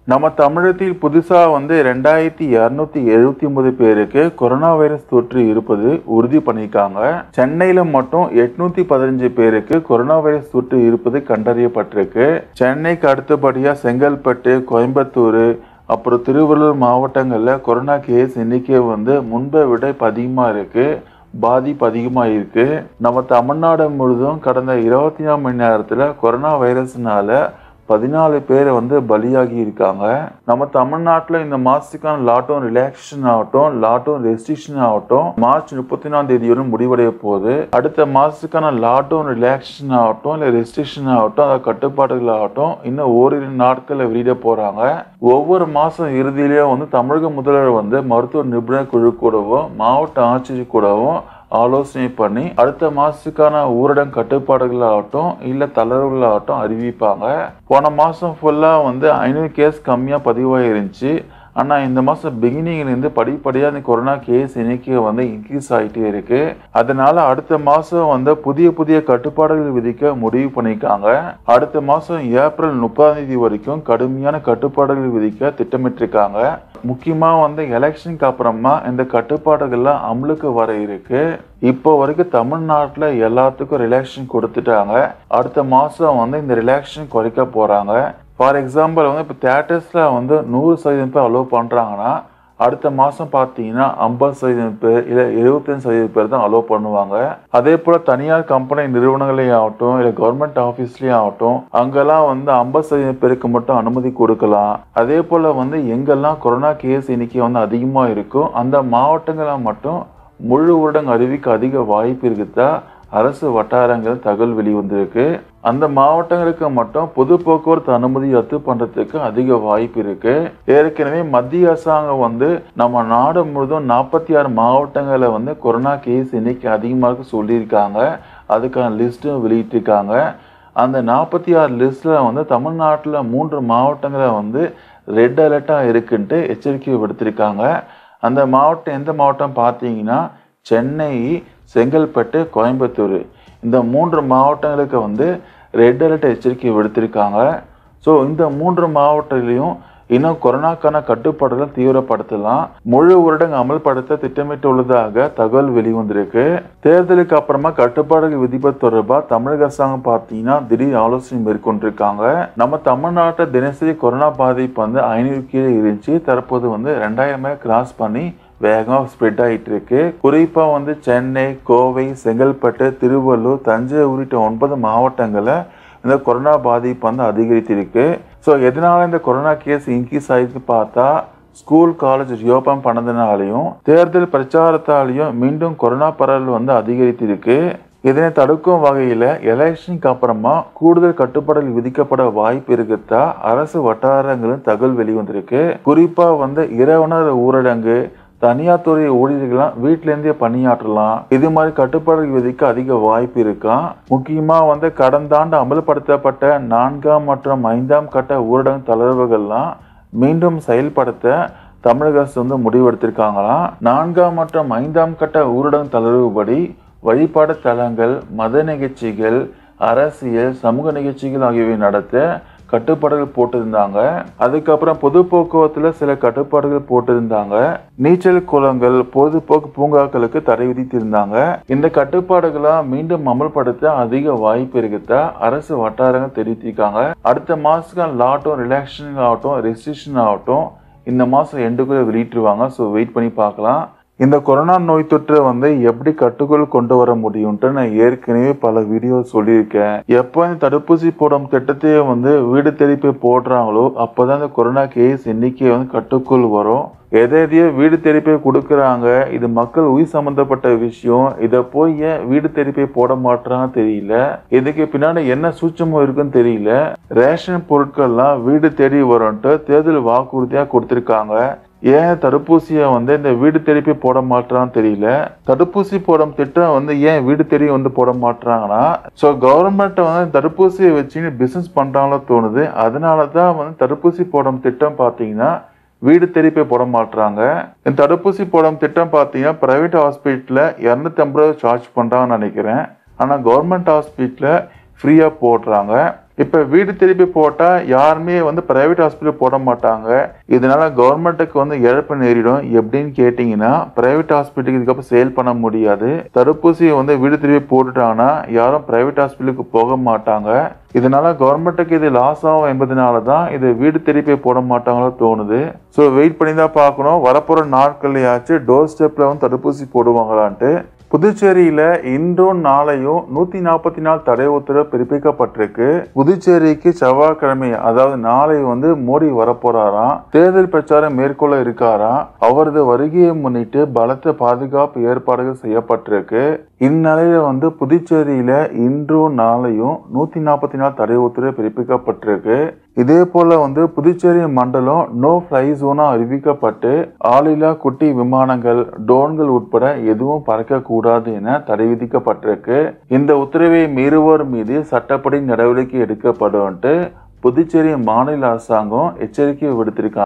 நம்ம தமிழகத்தில் புதுசாக வந்து ரெண்டாயிரத்தி இரநூத்தி எழுபத்தி ஒன்பது பேருக்கு கொரோனா வைரஸ் தொற்று இருப்பது உறுதி பண்ணியிருக்காங்க சென்னையில் மட்டும் எட்நூத்தி பதினஞ்சு பேருக்கு கொரோனா வைரஸ் தொற்று இருப்பது கண்டறியப்பட்டிருக்கு சென்னைக்கு அடுத்தபடியாக செங்கல்பட்டு கோயம்புத்தூர் அப்புறம் திருவள்ளூர் மாவட்டங்களில் கொரோனா கேஸ் எண்ணிக்கை வந்து முன்பை விட இப்போ அதிகமாக இருக்குது பாதிப்பு அதிகமாக இருக்கு நம்ம தமிழ்நாடு முழுதும் கடந்த இருபத்தி நாலு மணி நேரத்தில் கொரோனா வைரஸ்னால பதினாலு பேர் வந்து பலியாகி இருக்காங்க நம்ம தமிழ்நாட்டில் இந்த மாசத்துக்கான லாக்டவுன் ரிலாக்ஸேஷன் ஆகட்டும் லாக்டவுன் ரெஸ்ட்ரிக்ஷன் ஆகட்டும் மார்ச் முப்பத்தி நாலாம் தேதியோட முடிவடைய போகுது அடுத்த மாசத்துக்கான லாக்டவுன் ரிலாக்ஸேஷன் ஆகட்டும் இல்லை ரெஸ்ட்ரிக்ஷன் ஆகட்டும் அதை கட்டுப்பாடுகள் ஆகட்டும் இன்னும் ஓரிரு நாட்களில் வெளியிட போறாங்க ஒவ்வொரு மாசம் இறுதியிலேயும் வந்து தமிழக முதல்வர் வந்து மருத்துவ நிபுணர் குழு கூடவும் மாவட்ட ஆட்சியர் கூடவும் ஆலோசனை பண்ணி அடுத்த மாசத்துக்கான ஊரடங்கு கட்டுப்பாடுகள் ஆகட்டும் இல்ல தளர்வுகள் ஆகட்டும் அறிவிப்பாங்க போன மாசம் ஃபுல்லா வந்து ஐநூறு கேஸ் கம்மியா பதிவாயிருந்துச்சு ஆனா இந்த மாசம் பிகினிங்ல இருந்து படிப்படியா இந்த கொரோனா கேஸ் எண்ணிக்கை வந்து இன்க்ரீஸ் ஆகிட்டே இருக்கு அதனால அடுத்த மாசம் வந்து புதிய புதிய கட்டுப்பாடுகள் விதிக்க முடிவு பண்ணிருக்காங்க அடுத்த மாசம் ஏப்ரல் முப்பதாம் தேதி வரைக்கும் கடுமையான கட்டுப்பாடுகள் விதிக்க திட்டமிட்டிருக்காங்க முக்கியமா வந்து எலெக்ஷனுக்கு அப்புறமா இந்த கட்டுப்பாடுகள்லாம் அமலுக்கு வர இருக்கு இப்போ வரைக்கும் தமிழ்நாட்டில் எல்லாத்துக்கும் ரிலாக்ஸேஷன் கொடுத்துட்டாங்க அடுத்த மாதம் வந்து இந்த ரிலாக்ஸேஷன் குறைக்க போகிறாங்க ஃபார் எக்ஸாம்பிள் வந்து இப்போ தேட்டர்ஸில் வந்து நூறு சதவீதம் பேர் அலோவ் பண்ணுறாங்கன்னா அடுத்த மாதம் பார்த்தீங்கன்னா ஐம்பது சதவீதம் பேர் இல்லை எழுபத்தஞ்சு சதவீதம் பேர் தான் அலோவ் பண்ணுவாங்க அதே போல் தனியார் கம்பெனி நிறுவனங்களையும் ஆகட்டும் இல்லை கவர்மெண்ட் ஆஃபீஸ்லேயும் ஆகட்டும் அங்கெல்லாம் வந்து ஐம்பது சதவீதம் பேருக்கு மட்டும் அனுமதி கொடுக்கலாம் அதே போல் வந்து எங்கெல்லாம் கொரோனா கேஸ் எண்ணிக்கை வந்து அதிகமாக இருக்கோ அந்த மாவட்டங்களில் மட்டும் முழு ஊரடங்கு அறிவிக்க அதிக வாய்ப்பு இருக்குதா அரசு வட்டாரங்கள் தகவல் வெளிவந்திருக்கு அந்த மாவட்டங்களுக்கு மட்டும் பொது போக்குவரத்து அனுமதி ரத்து பண்றதுக்கு அதிக வாய்ப்பு இருக்கு ஏற்கனவே மத்திய அரசாங்கம் வந்து நம்ம நாடு முழுதும் நாற்பத்தி ஆறு மாவட்டங்களை வந்து கொரோனா கேஸ் எண்ணிக்கை அதிகமாக சொல்லியிருக்காங்க அதுக்கான லிஸ்ட்டும் வெளியிட்டிருக்காங்க அந்த நாற்பத்தி ஆறு லிஸ்ட்ல வந்து தமிழ்நாட்டில் மூன்று மாவட்டங்களை வந்து ரெட் அலர்ட்டாக இருக்குன்ட்டு எச்சரிக்கை விடுத்திருக்காங்க அந்த மாவட்டம் எந்த மாவட்டம் பார்த்தீங்கன்னா சென்னை செங்கல்பட்டு கோயம்புத்தூர் இந்த மூன்று மாவட்டங்களுக்கு வந்து ரெட் அலர்ட் எச்சரிக்கை விடுத்திருக்காங்க ஸோ இந்த மூன்று மாவட்டத்திலையும் இன்னும் கொரோனாக்கான கட்டுப்பாடுகள் தீவிரப்படுத்தலாம் முழு ஊரடங்கு அமல்படுத்த திட்டமிட்டுள்ளதாக தகவல் வெளிவந்திருக்கு தேர்தலுக்கு அப்புறமா கட்டுப்பாடுகள் விதிப்பது தொடர்பாக தமிழக அரசாங்கம் பார்த்தீங்கன்னா திடீர் ஆலோசனை மேற்கொண்டிருக்காங்க நம்ம தமிழ்நாட்டில் தினசரி கொரோனா பாதிப்பு வந்து ஐநூறு கீழே இருந்துச்சு தற்போது வந்து ரெண்டாயிரமே கிராஸ் பண்ணி வேகமாக ஸ்ப்ரெட் ஆகிட்டு இருக்கு குறிப்பாக வந்து சென்னை கோவை செங்கல்பட்டு திருவள்ளூர் தஞ்சை உள்ளிட்ட ஒன்பது மாவட்டங்களில் இந்த கொரோனா பாதிப்பு வந்து அதிகரித்திருக்கு ஸோ எதனால இந்த கொரோனா கேஸ் இன்க்ரீஸ் ஆகிருக்கு பார்த்தா ஸ்கூல் காலேஜ் ரியோபன் பண்ணதுனாலையும் தேர்தல் பிரச்சாரத்தாலையும் மீண்டும் கொரோனா பரவல் வந்து அதிகரித்திருக்கு இதனை தடுக்கும் வகையில் எலெக்ஷனுக்கு அப்புறமா கூடுதல் கட்டுப்பாடுகள் விதிக்கப்பட வாய்ப்பு இருக்குதா அரசு வட்டாரங்களும் தகவல் வெளிவந்திருக்கு குறிப்பாக வந்து இரவுனர் ஊரடங்கு தனியார் துறை ஊழியர்கள்லாம் வீட்டிலேருந்தே பணியாற்றலாம் இது மாதிரி கட்டுப்பாடுகள் விதிக்க அதிக வாய்ப்பு இருக்காம் முக்கியமா வந்து கடந்த ஆண்டு அமல்படுத்தப்பட்ட நான்காம் மற்றும் ஐந்தாம் கட்ட ஊரடங்கு தளர்வுகள்லாம் மீண்டும் செயல்படுத்த தமிழக அரசு வந்து முடிவெடுத்திருக்காங்களாம் நான்காம் மற்றும் ஐந்தாம் கட்ட ஊரடங்கு தளர்வுபடி வழிபாடு தலங்கள் மத நிகழ்ச்சிகள் அரசியல் சமூக நிகழ்ச்சிகள் ஆகியவை நடத்த கட்டுப்பாடுகள் போட்டிருந்தாங்க அதுக்கப்புறம் பொது போக்குவரத்துல சில கட்டுப்பாடுகள் போட்டிருந்தாங்க நீச்சல் குளங்கள் பொழுதுபோக்கு பூங்காக்களுக்கு தடை விதித்திருந்தாங்க இந்த கட்டுப்பாடுகளா மீண்டும் அமல்படுத்த அதிக வாய்ப்பு இருக்குதா அரசு வட்டாரங்கள் தெரிவித்திருக்காங்க அடுத்த மாசத்துக்கு லாக்டவுன் ரிலாக்ஸேஷன் ஆகட்டும் ரெஸ்ட்ரிக்ஷன் ஆகட்டும் இந்த மாசம் எண்டுக்குள்ள வெளியிட்டுருவாங்க ஸோ வெயிட் பண்ணி பார்க்கலாம் இந்த கொரோனா நோய் தொற்றை வந்து எப்படி கட்டுக்குள் கொண்டு வர முடியும்ட்டு நான் ஏற்கனவே பல வீடியோ சொல்லியிருக்கேன் எப்போ இந்த தடுப்பூசி போடும் திட்டத்தையே வந்து வீடு தேடி போய் போடுறாங்களோ அப்போதான் இந்த கொரோனா கேஸ் எண்ணிக்கை வந்து கட்டுக்குள் வரும் எதை எதையோ வீடு தேடி போய் கொடுக்குறாங்க இது மக்கள் உயிர் சம்பந்தப்பட்ட விஷயம் இதை போய் ஏன் வீடு தேடி போய் போட மாட்டாங்க தெரியல இதுக்கு பின்னாடி என்ன சூட்சமம் இருக்குன்னு தெரியல ரேஷன் பொருட்கள்லாம் வீடு தேடி வரும்ட்டு தேர்தல் வாக்குறுதியாக கொடுத்துருக்காங்க ஏன் தடுப்பூசியை வந்து இந்த வீடு தேடி போய் போட மாட்டான்னு தெரியல தடுப்பூசி போடும் திட்டம் வந்து ஏன் வீடு தேடி வந்து போட மாட்டாங்கன்னா ஸோ கவர்மெண்ட் வந்து தடுப்பூசியை வச்சு பிஸ்னஸ் பண்றாங்களோ தோணுது அதனால தான் வந்து தடுப்பூசி போடும் திட்டம் பார்த்தீங்கன்னா வீடு தேடி போய் போட மாட்டாங்க இந்த தடுப்பூசி போடும் திட்டம் பார்த்தீங்கன்னா பிரைவேட் ஹாஸ்பிட்டலில் இரநூத்தி ஐம்பது ரூபா சார்ஜ் பண்ணுறாங்கன்னு நினைக்கிறேன் ஆனால் கவர்மெண்ட் ஹாஸ்பிட்டலில் ஃப்ரீயாக போடுறாங்க இப்ப வீடு திருப்பி போட்டா யாருமே வந்து பிரைவேட் ஹாஸ்பிட்டல் போட மாட்டாங்க இதனால கவர்மெண்ட்டுக்கு வந்து இழப்பு நேரிடும் எப்படின்னு கேட்டீங்கன்னா பிரைவேட் ஹாஸ்பிட்டலுக்கு இதுக்கப்புறம் சேல் பண்ண முடியாது தடுப்பூசியை வந்து வீடு திருப்பி போட்டுட்டாங்கன்னா யாரும் பிரைவேட் ஹாஸ்பிட்டலுக்கு போக மாட்டாங்க இதனால கவர்மெண்ட்டுக்கு இது லாஸ் ஆகும் என்பதனால தான் இது வீடு திருப்பி போட மாட்டாங்களோ தோணுது ஸோ வெயிட் பண்ணி தான் பார்க்கணும் வரப்போகிற நாட்கள்லையாச்சும் டோர் ஸ்டெப்பில் வந்து தடுப்பூசி போடுவாங்களான்ட்டு புதுச்சேரியில இன்றும் நாளையும் நூத்தி நாற்பத்தி நாலு தடை உத்தரவு பிறப்பிக்கப்பட்டிருக்கு புதுச்சேரிக்கு செவ்வாய்க்கிழமை அதாவது நாளை வந்து மோடி வரப்போறாராம் தேர்தல் பிரச்சாரம் மேற்கொள்ள இருக்காராம் அவரது வருகையை முன்னிட்டு பலத்த பாதுகாப்பு ஏற்பாடுகள் செய்யப்பட்டிருக்கு இந்நிலையில வந்து புதுச்சேரியில இன்றும் நாளையும் நூத்தி நாற்பத்தி நாலு தடை உத்தரவு பிறப்பிக்கப்பட்டிருக்கு இதே போல வந்து புதுச்சேரி மண்டலம் நோ ஃப்ளை ஜோனா அறிவிக்கப்பட்டு ஆளில்லா குட்டி விமானங்கள் ட்ரோன்கள் உட்பட எதுவும் பறக்கக்கூடாது என தடை விதிக்கப்பட்டிருக்கு இந்த உத்தரவை மீறுவோர் மீது சட்டப்படி நடவடிக்கை எடுக்கப்படும் புதுச்சேரி மாநில அரசாங்கம் எச்சரிக்கை விடுத்திருக்காங்க